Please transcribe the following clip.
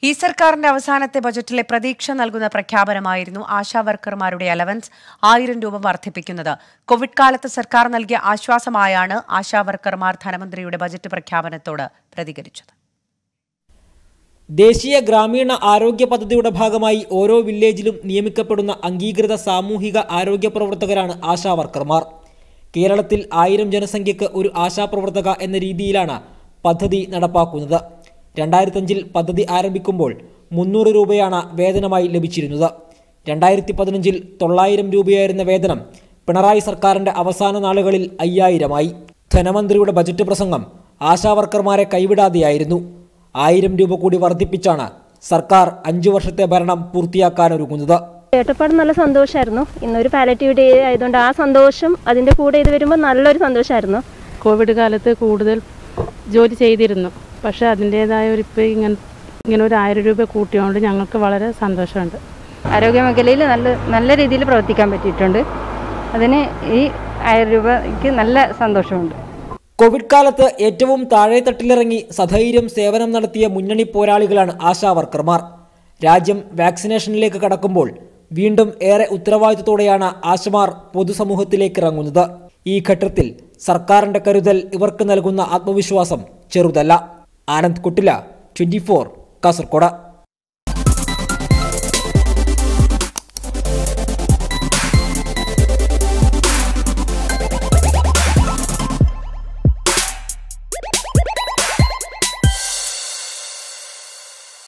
ഈ സർക്കാരിന്റെ അവസാനത്തെ ബജറ്റിലെ പ്രതീക്ഷ നൽകുന്ന പ്രഖ്യാപനമായിരുന്നു ആശാ വർക്കർമാരുടെ അലവൻസ് ആയിരം രൂപ വർദ്ധിപ്പിക്കുന്നത് കോവിഡ് കാലത്ത് സർക്കാർ നൽകിയ ആശ്വാസമായാണ് ആശാ വർക്കർമാർ ധനമന്ത്രിയുടെ ബജറ്റ് പ്രഖ്യാപനത്തോട് പ്രതികരിച്ചത് ദേശീയ ഗ്രാമീണ ആരോഗ്യ പദ്ധതിയുടെ ഭാഗമായി ഓരോ വില്ലേജിലും നിയമിക്കപ്പെടുന്ന അംഗീകൃത സാമൂഹിക ആരോഗ്യ പ്രവർത്തകരാണ് ആശാ വർക്കർമാർ കേരളത്തിൽ ആയിരം ജനസംഖ്യയ്ക്ക് ഒരു ആശാപ്രവർത്തക എന്ന രീതിയിലാണ് പദ്ധതി നടപ്പാക്കുന്നത് രണ്ടായിരത്തഞ്ചിൽ പദ്ധതി ആരംഭിക്കുമ്പോൾ മുന്നൂറ് രൂപയാണ് വേതനമായി ലഭിച്ചിരുന്നത് രണ്ടായിരത്തി പതിനഞ്ചിൽ തൊള്ളായിരം രൂപയായിരുന്ന വേതനം പിണറായി സർക്കാരിന്റെ അവസാന നാളുകളിൽ അയ്യായിരമായി ധനമന്ത്രിയുടെ ബജറ്റ് പ്രസംഗം ആശാവർക്കർമാരെ കൈവിടാതെയായിരുന്നു ആയിരം രൂപ കൂടി വർദ്ധിപ്പിച്ചാണ് സർക്കാർ അഞ്ചു വർഷത്തെ ഭരണം പൂർത്തിയാക്കാനൊരുങ്ങുന്നത് കേട്ടപ്പാട് നല്ല സന്തോഷമായിരുന്നു ഇന്നൊരു പാലറ്റീവ് ഡേ ആയതുകൊണ്ട് ആ സന്തോഷം അതിൻ്റെ കൂടെ ഇത് വരുമ്പോൾ നല്ലൊരു സന്തോഷമായിരുന്നു കോവിഡ് കാലത്ത് കൂടുതൽ ജോലി ചെയ്തിരുന്നു പക്ഷേ അതിൻ്റേതായ ഒരു ഇപ്പോൾ ഇങ്ങനെ ഇങ്ങനെ ഒരു ആയിരം രൂപ കൂട്ടിയോണ്ട് ഞങ്ങൾക്ക് വളരെ സന്തോഷമുണ്ട് ആരോഗ്യ മേഖലയിൽ നല്ല നല്ല രീതിയിൽ പ്രവർത്തിക്കാൻ പറ്റിയിട്ടുണ്ട് അതിന് ഈ ആയിരം രൂപയ്ക്ക് നല്ല സന്തോഷമുണ്ട് കോവിഡ് കാലത്ത് ഏറ്റവും താഴെത്തട്ടിലിറങ്ങി സധൈര്യം സേവനം നടത്തിയ മുന്നണി പോരാളികളാണ് ആശാ വർക്കർമാർ രാജ്യം വാക്സിനേഷനിലേക്ക് കടക്കുമ്പോൾ വീണ്ടും ഏറെ ഉത്തരവാദിത്തത്തോടെയാണ് ആശമാർ പൊതുസമൂഹത്തിലേക്ക് ഇറങ്ങുന്നത് ഈ ഘട്ടത്തിൽ സർക്കാരിന്റെ കരുതൽ ഇവർക്ക് നൽകുന്ന ആത്മവിശ്വാസം ചെറുതല്ല ആനന്ദ് കുട്ടില ട്വന്റി കാസർഗോഡ്